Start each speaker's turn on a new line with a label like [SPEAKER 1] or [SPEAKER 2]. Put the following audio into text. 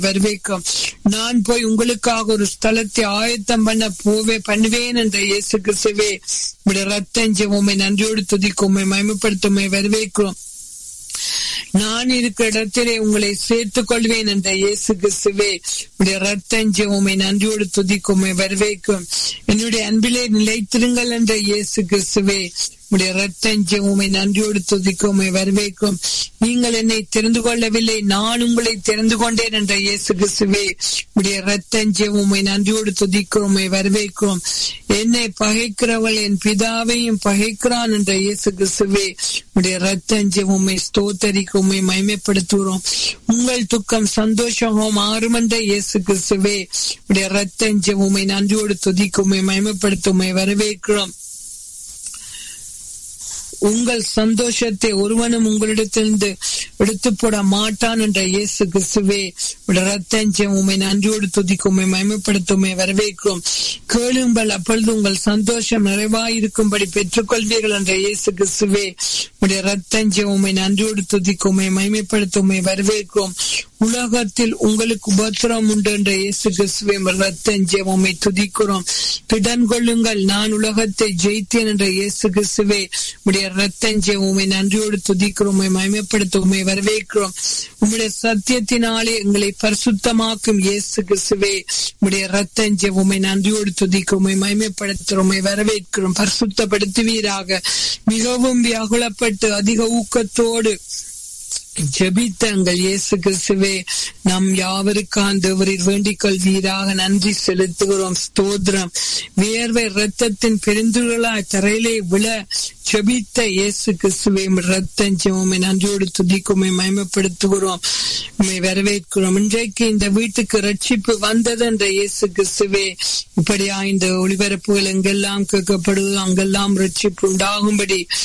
[SPEAKER 1] வரவேற்கும் நான் போய் உங்களுக்காக ஒரு ஸ்தலத்தை ஆயத்தம் பண்ண போவே பண்ணுவேன் என்ற இயேசு கிறிஸ்துவே உடைய ரத்தம் ஜெபமே நன்றியோடு துதிக்குமே மயமப்படுத்துமே வரவேற்கிறோம் நான் இருக்கிற இடத்திலே உங்களை சேர்த்துக் கொள்வேன் என்ற இயேசு கிறிஸ்துவே உடைய ரத்தம் ஜெபமே நன்றியோடு துதிக்குமே வரவேற்கும் என்னுடைய அன்பிலே நிலைத்திருங்கள் என்ற இயேசு கிறிஸ்துவே உடைய ரத்தம் ஜெபமே நன்றியோடு துதிக்குமே வரவேற்கும் நீங்கள் என்னை தெரிந்து கொள்ளவில்லை நான் உங்களை தெரிந்து கொண்டேன் என்ற இயேசு கிறிஸ்துவே உடைய ரத்தம் ஜெபமே நன்றியோடு துதிக்குமே வரவேற்கும் என்னை பகைக்கிறவள் என் பிதாவையும் பகைக்கிறான் என்ற இயேசு கிறிஸ்துவே உடைய ரத்தம் ஜெபமே ஸ்தோத்தரிக்குமே மயமைப்படுத்துகிறோம் உங்கள் துக்கம் சந்தோஷமும் மாறும் என்ற இயேசு கிறிஸ்துவே உடைய ரத்தம் ஜெபமே நன்றியோடு துதிக்குமே மயமைப்படுத்துமே வரவேற்கிறோம் உங்கள் சந்தோஷத்தை ஒருவனும் உங்களிடத்திலிருந்து எடுத்து போட மாட்டான் என்ற இயேசு கிறிஸ்துவே ரத்தஞ்சம் உண்மை நன்றியோடு துதிக்குமே மயமப்படுத்துமே வரவேற்கும் கேளுங்கள் அப்பொழுது உங்கள் சந்தோஷம் நிறைவாயிருக்கும்படி பெற்றுக்கொள்வீர்கள் என்ற இயேசு கிறிஸ்துவே உடைய ரத்தஞ்சம் உண்மை நன்றியோடு துதிக்குமே மயமைப்படுத்துமே வரவேற்கும் உலகத்தில் உங்களுக்கு உபத்திரம் உண்டு என்ற இயேசு கிறிஸ்துவே ரத்தஞ்சம் உண்மை துதிக்கிறோம் திடன் கொள்ளுங்கள் நான் உலகத்தை ஜெயித்தேன் என்ற இயேசு கிறிஸ்துவே உடைய ரத்தஞ்சே உண்மை நன்றியோடு துதிக்கிறோம் மயமப்படுத்துவோமே வரவேற்கிறோம் உம்முடைய சத்தியத்தினாலே எங்களை பரிசுத்தமாக்கும் இயேசு கிறிஸ்துவே உடைய ரத்தஞ்சே உண்மை நன்றியோடு துதிக்கிறோமே மயமப்படுத்துறோமே வரவேற்கிறோம் பரிசுத்தப்படுத்துவீராக மிகவும் வியாகுலப்பட்டு அதிக ஊக்கத்தோடு ஜெபித்த எங்கள் இயேசு கிறிஸ்துவே நம் யாவருக்கான் தேவரில் வேண்டிக் கொள்வீராக நன்றி செலுத்துகிறோம் ஸ்தோத்திரம் வியர்வை ரத்தத்தின் பெருந்துகளாய் தரையிலே விழ ஜெபித்த இயேசு கிறிஸ்துவை ரத்தம் ஜெபமே நன்றியோடு துதிக்குமே மயமப்படுத்துகிறோம் உண்மை வரவேற்கிறோம் இன்றைக்கு இந்த வீட்டுக்கு ரட்சிப்பு வந்தது என்ற இயேசு கிறிஸ்துவே இப்படியா இந்த ஒளிபரப்புகள் எங்கெல்லாம் கேட்கப்படுவது அங்கெல்லாம் ரட்சிப்பு உண்டாகும்படி